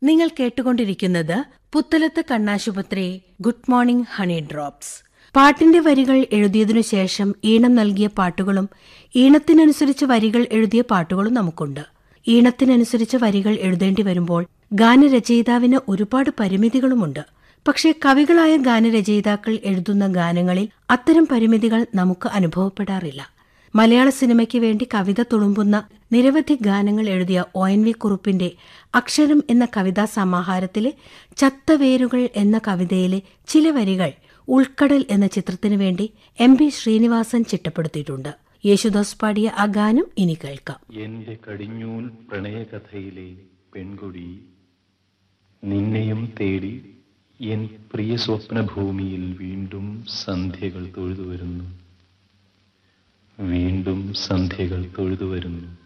നിങ്ങൾ കേട്ടുകൊണ്ടിരിക്കുന്നത് പുത്തലത്ത് കണ്ണാശുപത്രി ഗുഡ് മോർണിംഗ് ഹണി ഡ്രോപ്സ് പാട്ടിന്റെ വരികൾ എഴുതിയതിനു ശേഷം ഈണം നൽകിയ പാട്ടുകളും ഈണത്തിനനുസരിച്ച് വരികൾ എഴുതിയ പാട്ടുകളും നമുക്കുണ്ട് ഈണത്തിനനുസരിച്ച് വരികൾ എഴുതേണ്ടി വരുമ്പോൾ ഗാനരചയിതാവിന് ഒരുപാട് പരിമിതികളുമുണ്ട് പക്ഷേ കവികളായ ഗാനരചയിതാക്കൾ എഴുതുന്ന ഗാനങ്ങളിൽ അത്തരം പരിമിതികൾ നമുക്ക് അനുഭവപ്പെടാറില്ല മലയാള സിനിമയ്ക്ക് വേണ്ടി കവിത തുളുമ്പുന്ന നിരവധി ഗാനങ്ങൾ എഴുതിയ ഒ എൻ വി കുറുപ്പിന്റെ അക്ഷരം എന്ന കവിതാ സമാഹാരത്തിലെ ചത്തവേരുകൾ എന്ന കവിതയിലെ ചില വരികൾ ഉൾക്കടൽ എന്ന ചിത്രത്തിനു വേണ്ടി എം പി ശ്രീനിവാസൻ ചിട്ടപ്പെടുത്തിയിട്ടുണ്ട് യേശുദാസ് പാടിയ ആ ഗാനം ഇനി കേൾക്കാം എന്റെ കടിഞ്ഞൂൽ പ്രണയകഥയിലെ പെൺകുടി നിന്നെയും തേടി എൻ പ്രിയ സ്വപ്നഭൂമിയിൽ വീണ്ടും സന്ധ്യകൾ തൊഴുതു വരുന്നു വീണ്ടും സന്ധ്യകൾ തൊഴുതു വരുന്നു